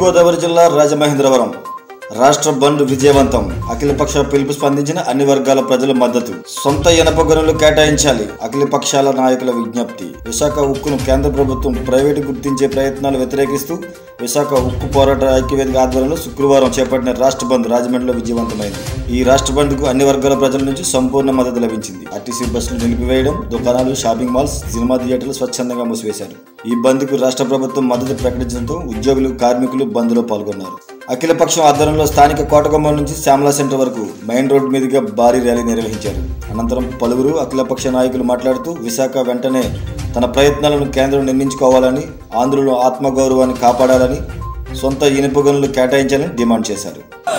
తూర్పుగోదావరి జిల్లా రాజమహేంద్రవరం రాష్ట్ర బంద్ విజయవంతం అఖిలపక్ష పిలుపు స్పందించిన అన్ని వర్గాల ప్రజల మద్దతు సొంత ఇనప గనులు కేటాయించాలి అఖిల పక్షాల నాయకుల విజ్ఞప్తి విశాఖ ఉక్కును కేంద్ర ప్రభుత్వం ప్రైవేటు గుర్తించే ప్రయత్నాలు వ్యతిరేకిస్తూ విశాఖ ఉక్కు పోరాట ఐక్యవేదిక ఆధ్వర్యంలో శుక్రవారం చేపట్టిన రాష్ట్ర బంద్ రాజమండ్రిలో విజయవంతమైంది ఈ రాష్ట్ర బంద్ కు అన్ని వర్గాల ప్రజల నుంచి సంపూర్ణ మద్దతు లభించింది ఆర్టీసీ బస్సులు నిలిపివేయడం దుకాణాలు షాపింగ్ మాల్స్ సినిమా థియేటర్లు స్వచ్ఛందంగా మూసివేశారు ఈ బంద్ కు రాష్ట్ర ప్రభుత్వం మద్దతు ప్రకటించడంతో ఉద్యోగులు కార్మికులు బంద్ లో పాల్గొన్నారు అఖిలపక్షం ఆధ్వర్యంలో స్థానిక కోటకొమ్మ నుంచి శ్యామలా సెంటర్ వరకు మెయిన్ రోడ్ మీదుగా భారీ ర్యాలీ నిర్వహించారు అనంతరం పలువురు అఖిలపక్ష నాయకులు మాట్లాడుతూ విశాఖ వెంటనే తన ప్రయత్నాలను కేంద్రం నిర్మించుకోవాలని ఆంధ్రుల ఆత్మగౌరవాన్ని కాపాడాలని సొంత ఇనుప గనులు కేటాయించాలని డిమాండ్ చేశారు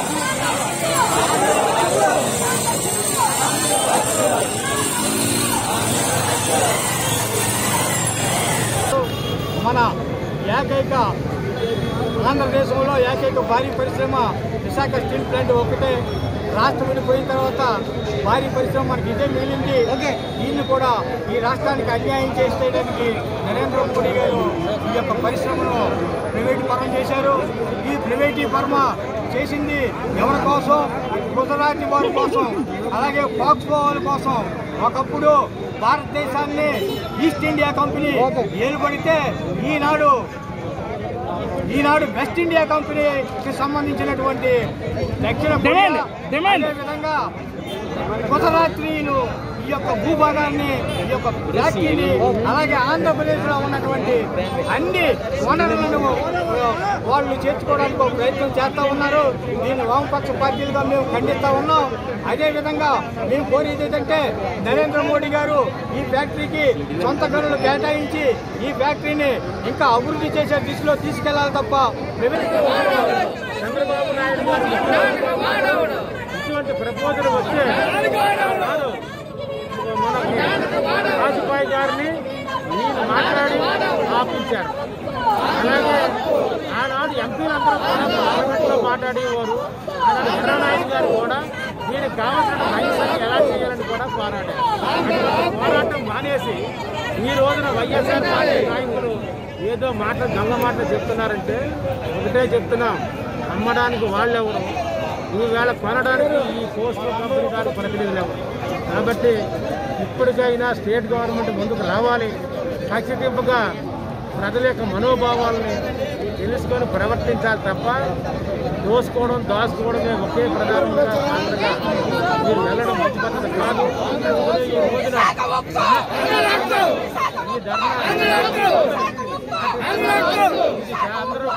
మన ఏకైక ఆంధ్రదేశంలో ఏకైక భారీ పరిశ్రమ విశాఖ స్టీల్ ప్లాంట్ ఒకటే రాష్ట్రం విడిపోయిన తర్వాత భారీ పరిశ్రమ మనకి ఇదే మిగిలింది దీన్ని కూడా ఈ రాష్ట్రానికి అన్యాయం చేసేయడానికి నరేంద్ర మోడీ గారు ఈ యొక్క పరిశ్రమను ప్రైవేట్ పరం చేశారు ఈ ప్రైవేటీకరణ చేసింది ఎవరి కోసం గుజరాతీ వారి కోసం అలాగే ఫాక్స్కో వారి కోసం ఒకప్పుడు భారతదేశాన్ని ఈస్ట్ ఇండియా కంపెనీ ఏలుబడితే ఈనాడు ఈనాడు వెస్ట్ ఇండియా కంపెనీకి సంబంధించినటువంటి దక్షిణ కొరియా, అదే విధంగా గుజరాత్రీలు ఈ యొక్క భూభాగాన్ని ఈ యొక్క ఫ్యాక్టరీని అలాగే ఆంధ్రప్రదేశ్లో ఉన్నటువంటి అన్ని వనరులను వాళ్ళు చేర్చుకోవడానికి ఒక ప్రయత్నం చేస్తూ ఉన్నారు దీన్ని వామపక్ష పార్టీలుగా మేము ఖండిస్తూ ఉన్నాం అదేవిధంగా మేము కోరేది ఏంటంటే నరేంద్ర మోడీ గారు ఈ ఫ్యాక్టరీకి సొంత గనులు కేటాయించి ఈ ఫ్యాక్టరీని ఇంకా అభివృద్ధి చేసే దిశలో తీసుకెళ్లాలి తప్ప చంద్రబాబు నాయుడు గారు ఇటువంటి ప్రపోజల్ వస్తే కాదు. మనకి వాజ్పేయి గారిని నేను మాట్లాడి ఆపించారు అలాగే ఆనాడు ఎంపీలందరూ కూడా పార్లమెంట్లో మాట్లాడేవారు ఆనాడు ఎర్రనాయుడు గారు కూడా దీనికి కావాల్సిన రైతులను ఎలా చేయాలని కూడా పోరాడారు అటువంటి పోరాటం మానేసి ఈ రోజున వైఎస్ఆర్ పార్టీ నాయకులు ఏదో మాట దొంగ మాటలు చెప్తున్నారంటే ఒకటే చెప్తున్నాం అమ్మడానికి వాళ్ళెవరు ఈవేళ కొనడానికి ఈ పోస్టల్ కంపెనీ కాదు ప్రతినిధులు ఎవరు కాబట్టి ఇప్పటికైనా స్టేట్ గవర్నమెంట్ ముందుకు రావాలి ఖచ్చితంగా ప్రజల యొక్క మనోభావాలని తెలుసుకొని ప్రవర్తించాలి తప్ప దోసుకోవడం దాచుకోవడమే ఒకే ప్రధానంగా కారణంగా మీరు వెళ్ళడం మంచి పద్ధతి కాదు అందుకనే ఈ రోజున ఈ ధర్నా అందరూ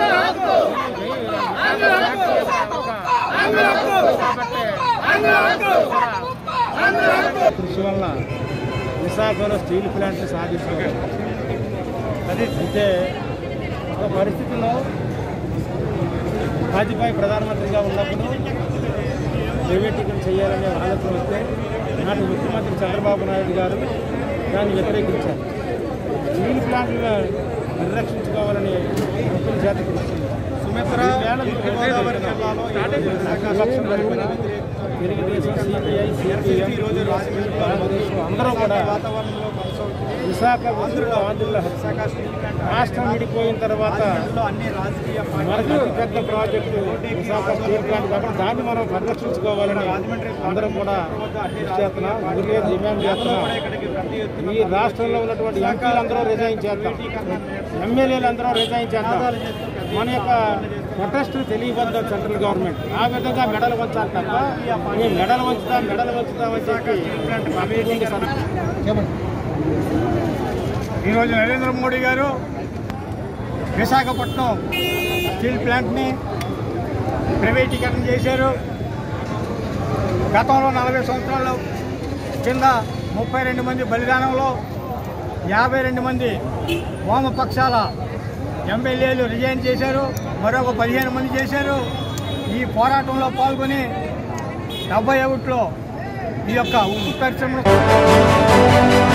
కృషి వల్ల విశాఖలో స్టీల్ ప్లాంట్ సాధించడం అయితే ఒక పరిస్థితిలో వాజ్పేయి ప్రధానమంత్రిగా ఉన్నప్పుడు ప్రైవేటీకరణ చేయాలనే ఆలోచన వస్తే నాటి ముఖ్యమంత్రి చంద్రబాబు నాయుడు గారు దాన్ని వ్యతిరేకించారు స్టీల్ ప్లాంట్లను నిర్రక్షించుకోవాలని కంపెనీ చేత సుమిత్ర గోదావరి జిల్లాలో పక్షం తరపున తెలుగుదేశం సిపిఐ సిపిఎం తెలుగుదేశం అందరూ కూడా విశాఖ ఆంధ్రులు ఆంధ్రుల రాష్ట్రం విడిపోయిన తర్వాత మరొక అతి పెద్ద ప్రాజెక్టు విశాఖ స్టీల్ ప్లాంట్ కాబట్టి దాన్ని మనం పరిరక్షించుకోవాలని అందరం కూడా కృషి చేస్తున్నాం ఊరికే డిమాండ్ చేస్తున్నాం ఈ రాష్ట్రంలో ఉన్నటువంటి ఎంపీలు అందరూ రిజైన్ చేస్తాం ఎమ్మెల్యేలు అందరూ రిజైన్ చేస్తాం మన యొక్క ప్రొటెస్ట్ తెలియబద్దాం సెంట్రల్ గవర్నమెంట్ ఆ విధంగా మెడలు వంచాలి తప్ప మేము మెడలు వంచుతాం మెడలు వంచుతామని చెప్పి అభివృద్ధి చెప్పండి ఈరోజు నరేంద్ర మోడీ గారు విశాఖపట్నం స్టీల్ ప్లాంట్ని ప్రైవేటీకరణ చేశారు గతంలో నలభై సంవత్సరాల కింద ముప్పై రెండు మంది బలిదానంలో యాభై రెండు మంది వామపక్షాల ఎమ్మెల్యేలు రిజైన్ చేశారు మరొక పదిహేను మంది చేశారు ఈ పోరాటంలో పాల్గొని డెబ్బై ఒకటిలో ఈ యొక్క ఉక్కు పరిశ్రమను